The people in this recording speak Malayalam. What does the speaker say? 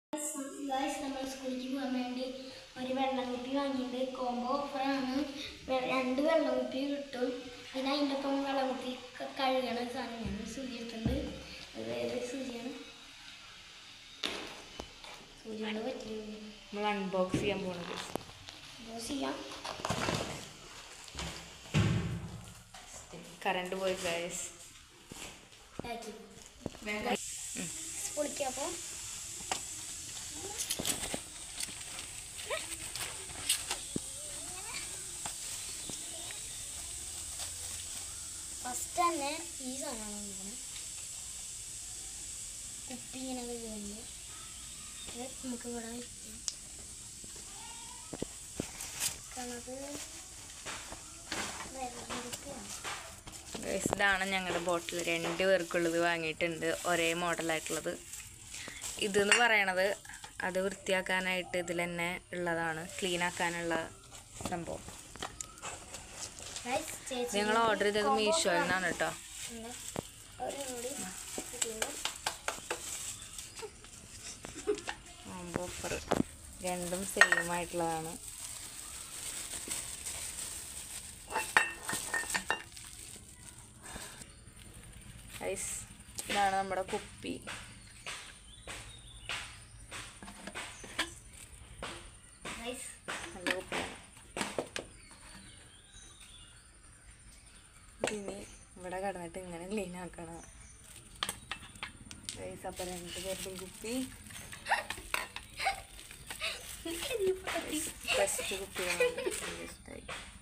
ഗായ്സ് നമ്മൾ സ്കൂളിലേക്ക് പോകാൻ വേണ്ടി ഒരു വെള്ളം കുപ്പി വാങ്ങിയിട്ട് കോംബോ ഓഫറാണ് വെ- രണ്ട് വെള്ളം കുപ്പി കിട്ടും പിന്നെ അതിൻ്റെ ഒപ്പം വെള്ളം കുപ്പി ക- കഴുകണ സാധനം ഞാൻ സൂചി എടുത്തിട്ടുണ്ട് അത് വേറെ സൂചിയാണ് സൂചി കൊണ്ട് പറ്റില്ല നമ്മൾ അൺബോക്സ് ചെയ്യാൻ പോണത് ബോസ് ചെയ്യാം കറണ്ട് പോയി ഗൈസ് ഇതാക്കി പൊളിക്കപ്പോൾ ഫസ്റ്റ് തന്നെ ഈ സാധനമാണ് നോക്കുന്നത് കുപ്പി ഇങ്ങനെ കഴുകുമ്പോൾ ഇത് നമുക്ക് ഇവിടെ വയ്ക്കാം കണത് വെള്ളം കുപ്പിയാണ് ഗൈസ് ഇതാണ് ഞങ്ങളുടെ ബോട്ടിൽ രണ്ട് പേർക്കുള്ളത് വാങ്ങിയിട്ടുണ്ട് ഒരേ മോഡലായിട്ടുള്ളത് ഇതെന്ന് പറയണത് അത് വൃത്തിയാക്കാനായിട്ട് ഇതിൽ തന്നെ ഉള്ളതാണ് ക്ലീൻ ആക്കാനുള്ള സംഭവം Guys, ചേച്ചി ഞങ്ങൾ ഓർഡർ ചെയ്തത് combo മീഷോയിൽ offer നിന്നാണ് കേട്ടോ ഉണ്ട്. ഒരു കൂടി ഇതിലുണ്ട്. ഓഫർ രണ്ടും സെയിം ആയിട്ടുള്ളതാണ് ഐസ് ഇതാണ് നമ്മുടെ കുപ്പി Guys, നല്ല കുപ്പിയാണ് ഇനി ഇവിടെ കിടന്നിട്ട് ഇങ്ങനെ ക്ലീൻ ആക്കണം ഐസ് അപ്പം രണ്ട് പേരുടെ കുപ്പി ഫസ്റ്റ് കുപ്പിയാണ് ഇഷ്ടമായി